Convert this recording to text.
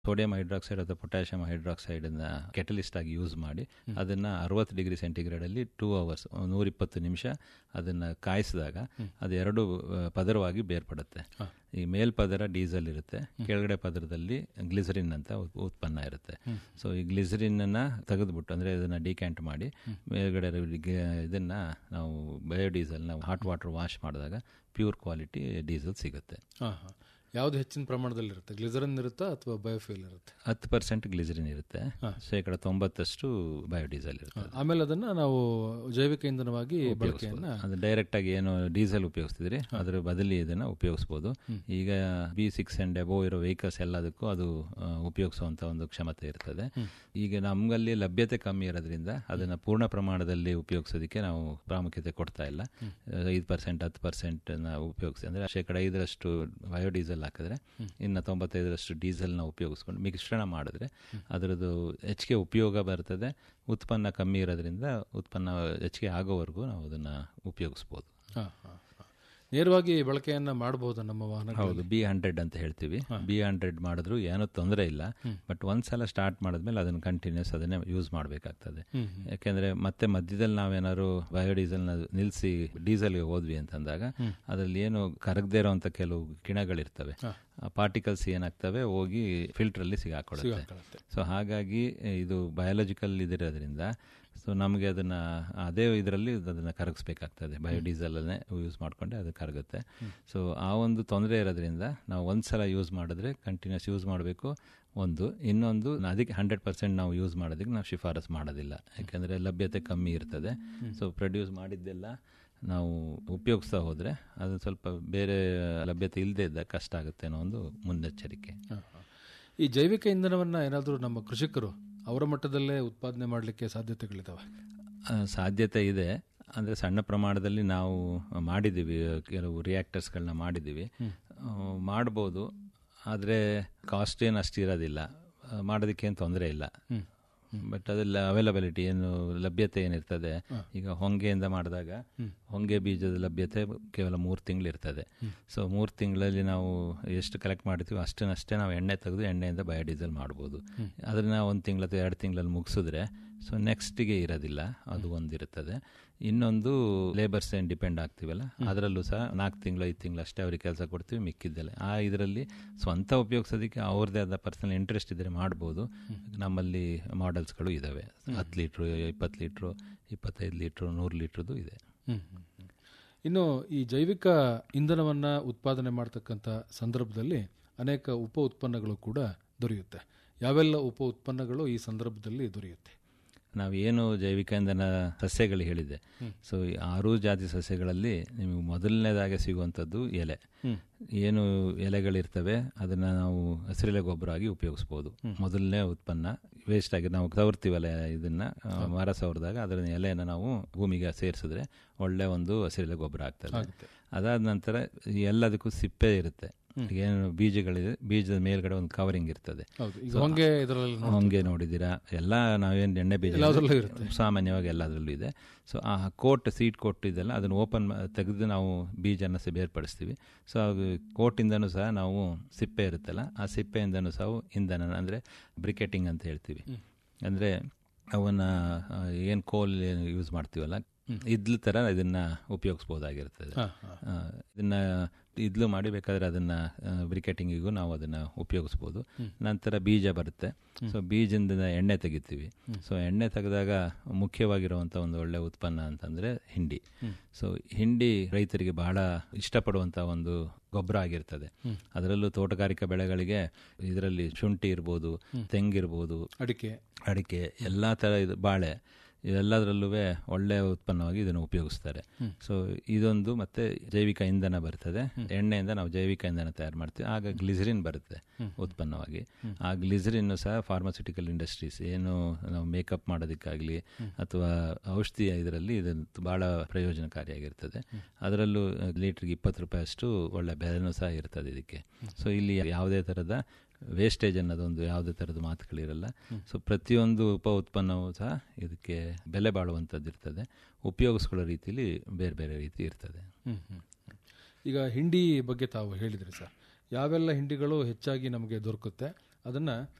Sodium hydroxide ಅಥವಾ potassium hydroxide catalyst ಆಗಿ use ಮಾಡಿ ಅದನ್ನ ಅರವತ್ತು ಡಿಗ್ರಿ ಸೆಂಟಿಗ್ರೇಡ್ ಅಲ್ಲಿ ಟೂ ಅವರ್ಸ್ ನೂರಿಪ್ಪತ್ತು ನಿಮಿಷ ಅದನ್ನ ಕಾಯಿಸಿದಾಗ ಅದು ಎರಡು ಆ, ಪದರವಾಗಿ ಬೇರ್ಪಡುತ್ತೆ ಈ ಮೇಲ್ಪದರ ಡೀಸೆಲ್ ಇರುತ್ತೆ ಕೆಳಗಡೆ ಪದರದಲ್ಲಿ ಗ್ಲಿಸರಿನ್ ಅಂತ ಉತ್- ಉತ್ಪನ್ನ ಇರುತ್ತೆ ಸೊ ಈ ಗ್ಲಿಸರಿನ್ ಅನ್ನ ತೆಗೆದ್ಬಿಟ್ಟು ಅಂದ್ರೆ ಇದನ್ನ ಡಿಕ್ಯಾಂಟ್ ಮಾಡಿ ಮೇಲ್ಗಡೆ ಗೆ- ಇದನ್ನ ನಾವು ಬಯೋಡೀಸೆಲ್ ನಾವು ಹಾಟ್ ವಾಟರ್ ವಾಶ್ ಮಾಡಿದಾಗ ಪ್ಯೂರ್ ಕ್ವಾಲಿಟಿ ಡೀಸೆಲ್ ಸಿಗುತ್ತೆ ಹಾಂ ಹಾಂ ಯಾವ್ದು ಹೆಚ್ಚಿನ ಪ್ರಮಾಣದಲ್ಲಿ ಇರುತ್ತೆ ಗ್ಲಿಸರಿನ್ ಇರುತ್ತಾ ಅಥವಾ ಬಯೋಫ್ಯೂಲ್ ಇರುತ್ತೆ ಹತ್ತು ಪರ್ಸೆಂಟ್ ಗ್ಲಿಸರಿನ್ ಇರುತ್ತೆ ಶೇಕಡ ತೊಂಬತ್ತಷ್ಟು ಬಯೋಡೀಸೆಲ್ ಇರುತ್ತೆ ಆಮೇಲೆ ಅದನ್ನ ನಾವು ಜೈವಿಕ ಇಂಧನವಾಗಿ ಬಳಕೆಯನ್ನ ಅದು ಡೈರೆಕ್ಟ್ ಆಗಿ ಏನು ಡೀಸೆಲ್ ಉಪಯೋಗಿಸ್ತಿದ್ರಿ ಅದ್ರ ಬದಲಿ ಇದನ್ನ ಉಪಯೋಗಿಸಬಹುದು ಈಗ ಬಿ ಸಿಕ್ಸ್ ಅಂಡ್ ಎಬೋ ಇರೋ ವೆಹಿಕಲ್ಸ್ ಎಲ್ಲದಕ್ಕೂ ಅದು ಆ, ಉಪಯೋಗಿಸುವಂತ ಒಂದು ಕ್ಷಮತೆ ಇರ್ತದೆ ಈಗ ನಮ್ಗಲ್ಲಿ ಲಭ್ಯತೆ ಕಮ್ಮಿ ಇರೋದ್ರಿಂದ ಅದನ್ನ ಪೂರ್ಣ ಪ್ರಮಾಣದಲ್ಲಿ ಉಪಯೋಗಿಸೋದಕ್ಕೆ ನಾವು ಪ್ರಾಮುಖ್ಯತೆ ಕೊಡ್ತಾ ಇಲ್ಲ ಐದು ಪರ್ಸೆಂಟ್ ಹತ್ತು ಪರ್ಸೆಂಟ್ ಉಪಯೋಗಿಸಿ ಅಂದ್ರೆ ಶೇಕಡ ಐದರಷ್ಟು ಬಯೋಡೀಸೆಲ್ ಹಾಕಿದ್ರೆ ಇನ್ನು ತೊಂಬತ್ತೈದರಷ್ಟು ಡೀಸೆಲ್ನ ಉಪಯೋಗಿಸ್ಕೊಂಡು ಮಿಶ್ರಣ ಮಾಡಿದ್ರೆ ಅದರದ್ದು ಹೆಚ್ಚಿಗೆ ಉಪಯೋಗ ಬರ್ತದೆ ಉತ್ಪನ್ನ ಕಮ್ಮಿ ಇರೋದ್ರಿಂದ ಉತ್ಪನ್ನ ಹೆಚ್ಚಿಗೆ ಆಗೋವರೆಗೂ ನಾವು ಅದನ್ನ ಉಪಯೋಗಿಸ್ಬೋದು ಹಾಂ ಹಾಂ ನೇರವಾಗಿ ಬಳಕೆಯನ್ನ ಮಾಡಬಹುದು ನಮ್ಮ ವಾಹನ ಹೌದು ಬಿ ಹಂಡ್ರೆಡ್ ಅಂತ ಹೇಳ್ತೀವಿ ಬಿ ಹಂಡ್ರೆಡ್ ಮಾಡಿದ್ರು ಏನೂ ತೊಂದರೆ ಇಲ್ಲ ಬಟ್ ಒಂದ್ಸಲ ಸ್ಟಾರ್ಟ್ ಮಾಡಿದ್ಮೇಲೆ ಅದನ್ನ ಕಂಟಿನ್ಯೂಸ್ ಅದನ್ನೇ ಯೂಸ್ ಮಾಡಬೇಕಾಗ್ತದೆ ಯಾಕೆಂದ್ರೆ ಮತ್ತೆ ಮಧ್ಯದಲ್ಲಿ ನಾವೇನಾದ್ರು ಬಯೋಡೀಸೆಲ್ನ ನಿಲ್ಲಿಸಿ ಡೀಸೆಲ್ಗೆ ಹೋದ್ವಿ ಅಂತಂದಾಗ ಅದರಲ್ಲಿ ಏನು ಕರಗದೇ ಇರುವಂತ ಕೆಲವು ಕಿಣಗಳಿರ್ತವೆ ಆ ಪಾರ್ಟಿಕಲ್ಸ್ ಏನಾಗ್ತವೆ ಹೋಗಿ ಫಿಲ್ಟರ್ ಅಲ್ಲಿ ಸಿಗಾಕೊಳ್ಳುತ್ತೆ ಸೊ ಹಾಗಾಗಿ ಇದು ಬಯಾಲಜಿಕಲ್ ಇದಿರೋದ್ರಿಂದ ಸೊ ನಮಗೆ ಅದನ್ನ ಅದೇ ಇದರಲ್ಲಿ ಅದನ್ನ ಕರಗಿಸ್ಬೇಕಾಗ್ತದೆ ಬಯೋಡೀಸೆಲ್ ಅನ್ನೇ ಯೂಸ್ ಮಾಡ್ಕೊಂಡೆ ಅದು ಕರಗುತ್ತೆ ಸೊ ಆ ಒಂದು ತೊಂದರೆ ಇರೋದ್ರಿಂದ ನಾವು ಒಂದ್ಸಲ ಯೂಸ್ ಮಾಡಿದ್ರೆ ಕಂಟಿನ್ಯೂಸ್ ಯೂಸ್ ಮಾಡಬೇಕು ಒಂದು ಇನ್ನೊಂದು ಅದಕ್ಕೆ ಹಂಡ್ರೆಡ್ ಪರ್ಸೆಂಟ್ ನಾವು ಯೂಸ್ ಮಾಡೋದಕ್ಕೆ ನಾವು ಶಿಫಾರಸ್ ಮಾಡೋದಿಲ್ಲ ಯಾಕೆಂದ್ರೆ ಲಭ್ಯತೆ ಕಮ್ಮಿ ಇರ್ತದೆ ಸೊ ಪ್ರೊಡ್ಯೂಸ್ ಮಾಡಿದ್ದೆಲ್ಲ ನಾವು ಉಪಯೋಗಿಸ್ತಾ ಹೋದ್ರೆ ಅದು ಸ್ವಲ್ಪ ಬೇರೆ ಲಭ್ಯತೆ ಇಲ್ಲದೆ ಇದ್ದಾಗ ಕಷ್ಟ ಆಗುತ್ತೆ ಅನ್ನೋ ಒಂದು ಮುನ್ನೆಚ್ಚರಿಕೆ ಹಾಂ, ಹಾಂ. ಈ ಜೈವಿಕ ಇಂಧನವನ್ನ ಏನಾದರೂ ನಮ್ಮ ಕೃಷಿಕರು ಅವರ ಮಟ್ಟದಲ್ಲೇ ಉತ್ಪಾದನೆ ಮಾಡಲಿಕ್ಕೆ ಸಾಧ್ಯತೆಗಳಿದಾವೆ ಆ, ಸಾಧ್ಯತೆ ಇದೆ ಅಂದರೆ ಸಣ್ಣ ಪ್ರಮಾಣದಲ್ಲಿ ನಾವು ಮಾಡಿದ್ದೀವಿ ಕೆಲವು ರಿಯಾಕ್ಟರ್ಸ್ಗಳನ್ನ ಮಾಡಿದ್ದೀವಿ ಆ, ಮಾಡ್ಬೋದು ಆದರೆ ಕಾಸ್ಟ್ ಏನು ಅಷ್ಟು ಇರೋದಿಲ್ಲ ಆ, ಮಾಡೋದಕ್ಕೆ ಏನು ತೊಂದರೆ ಇಲ್ಲ ಬಟ್ ಅದೆಲ್ಲ ಅವೈಲಬಿಲಿಟಿ ಏನು ಲಭ್ಯತೆ ಏನಿರ್ತದೆ ಈಗ ಹೊಂಗೆಯಿಂದ ಮಾಡಿದಾಗ ಹೊಂಗೆ ಬೀಜದ ಲಭ್ಯತೆ ಕೇವಲ ಮೂರು ತಿಂಗಳು ಇರ್ತದೆ ಸೊ ಮೂರು ತಿಂಗಳಲ್ಲಿ ನಾವು ಎಷ್ಟು ಕಲೆಕ್ಟ್ ಮಾಡ್ತೀವಿ ಅಷ್ಟನ್ನಷ್ಟೇ ನಾವು ಎಣ್ಣೆ ತೆಗೆದು ಎಣ್ಣೆಯಿಂದ ಬಯೋಡೀಸೆಲ್ ಮಾಡ್ಬೋದು ಅದನ್ನ ಒಂದು ತಿಂಗಳ ಅಥವಾ ಎರಡು ತಿಂಗಳಲ್ಲಿ ಮುಗಿಸಿದ್ರೆ ಸೊ ನೆಕ್ಸ್ಟಿಗೆ ಇರೋದಿಲ್ಲ ಅದು ಒಂದಿರುತ್ತದೆ ಇನ್ನೊಂದು ಲೇಬರ್ಸ್ ಏನು ಡಿಪೆಂಡ್ ಆಗ್ತೀವಲ್ಲ ಅದರಲ್ಲೂ ಸಹ ನಾಲ್ಕು ತಿಂಗಳು ಐದು ತಿಂಗಳು ಅಷ್ಟೇ ಅವ್ರಿಗೆ ಕೆಲಸ ಕೊಡ್ತೀವಿ ಮಿಕ್ಕಿದ್ದೆಲ್ಲ ಆ ಇದರಲ್ಲಿ ಸ್ವಂತ ಉಪಯೋಗಿಸೋದಕ್ಕೆ ಅವ್ರದ್ದೇ ಆದ ಪರ್ಸನಲ್ ಇಂಟ್ರೆಸ್ಟ್ ಇದ್ರೆ ಮಾಡ್ಬೋದು ನಮ್ಮಲ್ಲಿ ಮಾಡೆಲ್ಸ್ಗಳು ಇದಾವೆ ಹತ್ತು ಲೀಟ್ರು ಇಪ್ಪತ್ತು ಲೀಟ್ರು ಇಪ್ಪತ್ತೈದು ಲೀಟ್ರು ನೂರು ಲೀಟ್ರದ್ದು ಇದೆ ಹ್ಮ್, ಹ್ಮ್, ಹ್ಮ್. ಇನ್ನು ಈ ಜೈವಿಕ ಇಂಧನವನ್ನ ಉತ್ಪಾದನೆ ಮಾಡತಕ್ಕಂಥ ಸಂದರ್ಭದಲ್ಲಿ ಅನೇಕ ಉಪ ಉತ್ಪನ್ನಗಳು ಕೂಡ ದೊರೆಯುತ್ತೆ ಯಾವೆಲ್ಲ ಉಪ ಉತ್ಪನ್ನಗಳು ಈ ಸಂದರ್ಭದಲ್ಲಿ ದೊರೆಯುತ್ತೆ ನಾವೇನು ಜೈವಿಕ ಇಂಧನ ಸಸ್ಯಗಳು ಹೇಳಿದೆ ಸೊ ಈ ಆರು ಜಾತಿ ಸಸ್ಯಗಳಲ್ಲಿ ನಿಮಗೆ ಮೊದಲನೇದಾಗಿ ಸಿಗುವಂಥದ್ದು ಎಲೆ ಏನು ಎಲೆಗಳಿರ್ತವೆ ಅದನ್ನ ನಾವು ಹಸಿರೆಲೆ ಗೊಬ್ಬರ ಆಗಿ ಉಪಯೋಗಿಸ್ಬೋದು ಮೊದಲನೇ ಉತ್ಪನ್ನ ವೇಸ್ಟ್ ಆಗಿ ನಾವು ಸವರ್ತೀವಲ್ಲ ಇದನ್ನ ಆ, ಮರ ಸವರಿದಾಗ ಅದರ ಎಲೆಯನ್ನು ನಾವು ಭೂಮಿಗೆ ಸೇರಿಸಿದ್ರೆ ಒಳ್ಳೆ ಒಂದು ಹಸಿರೆಲೆ ಗೊಬ್ಬರ ಆಗ್ತದೆ ಅದಾದ ನಂತರ ಎಲ್ಲದಕ್ಕೂ ಸಿಪ್ಪೆ ಇರುತ್ತೆ ಏನು ಬೀಜಗಳಿದೆ ಬೀಜದ ಮೇಲ್ಗಡೆ ಒಂದು ಕವರಿಂಗ್ ಇರ್ತದೆ ಹೌದು ಈಗ ಹೊಂಗೆ ಇದರಲ್ಲಿ ಹಂಗೆ ನೋಡಿದ್ದೀರಾ ಎಲ್ಲ ನಾವೇನು ಎಣ್ಣೆ ಬೀಜ ಎಲ್ಲದರಲ್ಲೂ ಇರುತ್ತೆ. ಸಾಮಾನ್ಯವಾಗಿ ಎಲ್ಲದರಲ್ಲೂ ಇದೆ ಸೊ ಆ ಕೋಟ್ ಸೀಟ್ ಕೋಟ್ ಇದೆಲ್ಲ ಅದನ್ನು ಓಪನ್ ತೆಗೆದು ನಾವು ಬೀಜನ ಸ ಬೇರ್ಪಡಿಸ್ತೀವಿ ಸೊ ಅದು ಕೋಟಿಂದನೂ ಸಹ ನಾವು ಸಿಪ್ಪೆ ಇರುತ್ತಲ್ಲ ಆ ಸಿಪ್ಪೆಯಿಂದನೂ ಸಹ ಇಂಧನ ಅಂದರೆ ಬ್ರಿಕೆಟಿಂಗ್ ಅಂತ ಹೇಳ್ತೀವಿ ಅಂದರೆ ಅವನ್ನ ಏನು ಕೋಲ್ ಯೂಸ್ ಮಾಡ್ತೀವಲ್ಲ ಇದ್ಲ ತರ ಇದನ್ನ ಉಪಯೋಗಿಸ್ಬೋದಾಗಿರ್ತದೆ ಆ, ಇದನ್ನ ಇದ್ಲು ಮಾಡಿ ಬೇಕಾದ್ರೆ ಅದನ್ನ ಬ್ರಿಕೆಟಿಂಗಿಗೂ ನಾವು ಅದನ್ನ ಉಪಯೋಗಿಸ್ಬೋದು ನಂತರ ಬೀಜ ಬರುತ್ತೆ ಸೊ ಬೀಜದಿಂದ ಎಣ್ಣೆ ತೆಗಿತೀವಿ ಸೊ ಎಣ್ಣೆ ತೆಗೆದಾಗ ಮುಖ್ಯವಾಗಿರುವಂತ ಒಂದು ಒಳ್ಳೆ ಉತ್ಪನ್ನ ಅಂತಂದ್ರೆ ಹಿಂಡಿ ಸೊ ಹಿಂಡಿ ರೈತರಿಗೆ ಬಹಳ ಇಷ್ಟಪಡುವಂತ ಒಂದು ಗೊಬ್ಬರ ಆಗಿರ್ತದೆ ಅದರಲ್ಲೂ ತೋಟಗಾರಿಕಾ ಬೆಳೆಗಳಿಗೆ ಇದರಲ್ಲಿ ಶುಂಠಿ ಇರ್ಬೋದು ತೆಂಗಿರ್ಬೋದು ಅಡಿಕೆ ಅಡಿಕೆ ಎಲ್ಲಾ ತರ ಇದು ಬಾಳೆ ಇದೆಲ್ಲದರಲ್ಲೂ ಒಳ್ಳೆಯ ಉತ್ಪನ್ನವಾಗಿ ಇದನ್ನು ಉಪಯೋಗಿಸ್ತಾರೆ ಸೊ ಇದೊಂದು ಮತ್ತೆ ಜೈವಿಕ ಇಂಧನ ಬರ್ತದೆ ಎಣ್ಣೆಯಿಂದ ನಾವು ಜೈವಿಕ ಇಂಧನ ತಯಾರು ಮಾಡ್ತೀವಿ ಆಗ ಗ್ಲಿಸರಿನ್ ಬರುತ್ತೆ ಉತ್ಪನ್ನವಾಗಿ ಆ ಗ್ಲಿಸರಿನ್ ಸಹ ಫಾರ್ಮಾಸ್ಯೂಟಿಕಲ್ ಇಂಡಸ್ಟ್ರೀಸ್ ಏನು ನಾವು ಮೇಕಪ್ ಮಾಡೋದಕ್ಕಾಗ್ಲಿ ಅಥವಾ ಔಷಧಿಯ ಇದರಲ್ಲಿ ಇದು ಬಹಳ ಪ್ರಯೋಜನಕಾರಿಯಾಗಿರ್ತದೆ ಅದರಲ್ಲೂ ಲೀಟರ್ಗೆ ಇಪ್ಪತ್ತು ರೂಪಾಯಿ ಅಷ್ಟು ಒಳ್ಳೆ ಬೆಲೆನೂ ಸಹ ಇರ್ತದೆ ಇದಕ್ಕೆ ಸೊ ಇಲ್ಲಿ ಯಾವುದೇ ತರದ ವೇಸ್ಟೇಜ್ ಅನ್ನೋದೊಂದು ಯಾವುದೇ ಥರದ ಮಾತುಗಳಿರಲ್ಲ ಸೊ ಪ್ರತಿಯೊಂದು ಉಪ ಉತ್ಪನ್ನವೂ ಸಹ ಇದಕ್ಕೆ ಬೆಲೆ ಬಾಳುವಂಥದ್ದು ಇರ್ತದೆ ಉಪಯೋಗಿಸ್ಕೊಳ್ಳೋ ರೀತಿಯಲ್ಲಿ ಬೇರೆ ಬೇರೆ ರೀತಿ ಇರ್ತದೆ ಹ್ಮ್, ಹ್ಮ್, ಹ್ಮ್. ಈಗ ಹಿಂಡಿ ಬಗ್ಗೆ ತಾವು ಹೇಳಿದ್ರಿ ಸರ್ ಯಾವೆಲ್ಲ ಹಿಂಡಿಗಳು ಹೆಚ್ಚಾಗಿ ನಮಗೆ ದೊರಕುತ್ತೆ ಅದನ್ನ